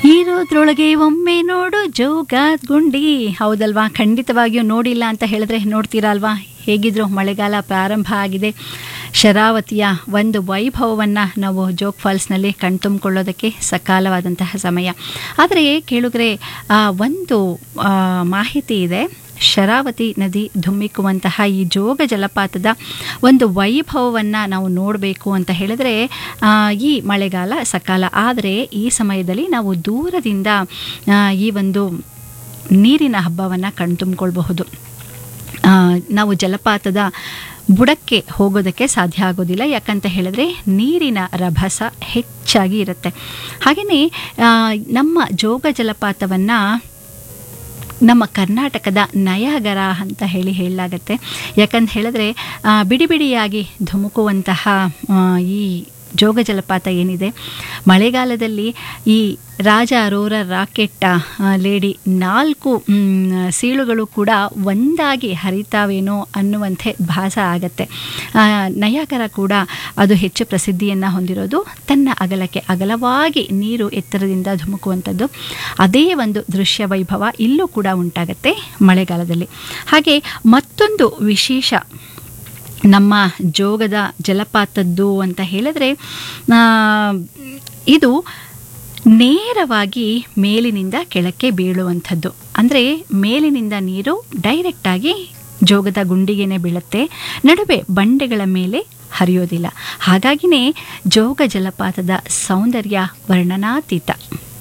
ಇರೋದ್ರೊಳಗೆ ಒಮ್ಮೆ ನೋಡು ಜೋಗಾದ್ ಗುಂಡಿ ಹೌದಲ್ವಾ ಖಂಡಿತವಾಗಿಯೂ ನೋಡಿಲ್ಲ ಅಂತ ಹೇಳಿದ್ರೆ ನೋಡ್ತೀರಾ ಅಲ್ವಾ ಹೇಗಿದ್ರು ಮಳೆಗಾಲ ಪ್ರಾರಂಭ ಆಗಿದೆ ಶರಾವತಿಯ ಒಂದು ವೈಭವವನ್ನು ನಾವು ಜೋಗ್ ಫಾಲ್ಸ್ನಲ್ಲಿ ಕಣ್ತುಂಬಿಕೊಳ್ಳೋದಕ್ಕೆ ಸಕಾಲವಾದಂತಹ ಸಮಯ ಆದರೆ ಕೇಳುಗರೆ ಆ, ಒಂದು ಆ, ಮಾಹಿತಿ ಇದೆ ಶರಾವತಿ ನದಿ ಧುಮ್ಮಿಕ್ಕುವಂತಹ ಈ ಜೋಗ ಜಲಪಾತದ ಒಂದು ವೈಭವವನ್ನು ನಾವು ನೋಡಬೇಕು ಅಂತ ಹೇಳಿದ್ರೆ ಆ, ಈ ಮಳೆಗಾಲ ಸಕಾಲ ಆದರೆ ಈ ಸಮಯದಲ್ಲಿ ನಾವು ದೂರದಿಂದ ಆ, ಈ ಒಂದು ನೀರಿನ ಹಬ್ಬವನ್ನು ಕಣ್ತುಂಬಿಕೊಳ್ಬಹುದು ಆ, ನಾವು ಜಲಪಾತದ ಬುಡಕ್ಕೆ ಹೋಗೋದಕ್ಕೆ ಸಾಧ್ಯ ಆಗೋದಿಲ್ಲ ಯಾಕಂತ ಹೇಳಿದ್ರೆ ನೀರಿನ ರಭಸ ಹೆಚ್ಚಾಗಿ ಇರುತ್ತೆ ಹಾಗೆಯೇ ಆ, ನಮ್ಮ ಜೋಗ ಜಲಪಾತವನ್ನು ನಮ್ಮ ಕರ್ನಾಟಕದ ನಯಗರ ಅಂತ ಹೇಳಿ ಹೇಳಲಾಗತ್ತೆ ಯಾಕಂತ ಹೇಳಿದ್ರೆ ಆ, ಬಿಡಿ ಬಿಡಿಯಾಗಿ ಧುಮುಕುವಂತಹ ಆ, ಈ ಜೋಗ ಜಲಪಾತ ಏನಿದೆ ಮಳೆಗಾಲದಲ್ಲಿ ಈ ರಾಜ ಅರೋರ ರಾಕೆಟ್ ಆ, ಲೇಡಿ ನಾಲ್ಕು ಮ್, ಸೀಳುಗಳು ಕೂಡ ಒಂದಾಗಿ ಹರಿತಾವೇನೋ ಅನ್ನುವಂತೆ ಭಾಸ ಆಗತ್ತೆ ಆ, ನಯಾಗರ ಕೂಡ ಅದು ಹೆಚ್ಚು ಪ್ರಸಿದ್ಧಿಯನ್ನು ಹೊಂದಿರೋದು ತನ್ನ ಅಗಲಕ್ಕೆ ಅಗಲವಾಗಿ ನೀರು ಎತ್ತರದಿಂದ ಧುಮುಕುವಂಥದ್ದು ಅದೇ ಒಂದು ದೃಶ್ಯ ವೈಭವ ಇಲ್ಲೂ ಕೂಡ ಉಂಟಾಗತ್ತೆ ಮಳೆಗಾಲದಲ್ಲಿ ಹಾಗೆ ಮತ್ತೊಂದು ವಿಶೇಷ ನಮ್ಮ ಜೋಗದ ಜಲಪಾತದ್ದು ಅಂತ ಹೇಳಿದ್ರೆ ಆ, ಇದು ನೇರವಾಗಿ ಮೇಲಿನಿಂದ ಕೆಳಕ್ಕೆ ಬೀಳುವಂಥದ್ದು ಅಂದರೆ ಮೇಲಿನಿಂದ ನೀರು ಡೈರೆಕ್ಟಾಗಿ ಜೋಗದ ಗುಂಡಿಗೆನೆ ಬೀಳುತ್ತೆ ನಡುವೆ ಬಂಡೆಗಳ ಮೇಲೆ ಹರಿಯೋದಿಲ್ಲ ಹಾಗಾಗಿನೇ ಜೋಗ ಜಲಪಾತದ ಸೌಂದರ್ಯ ವರ್ಣನಾತೀತ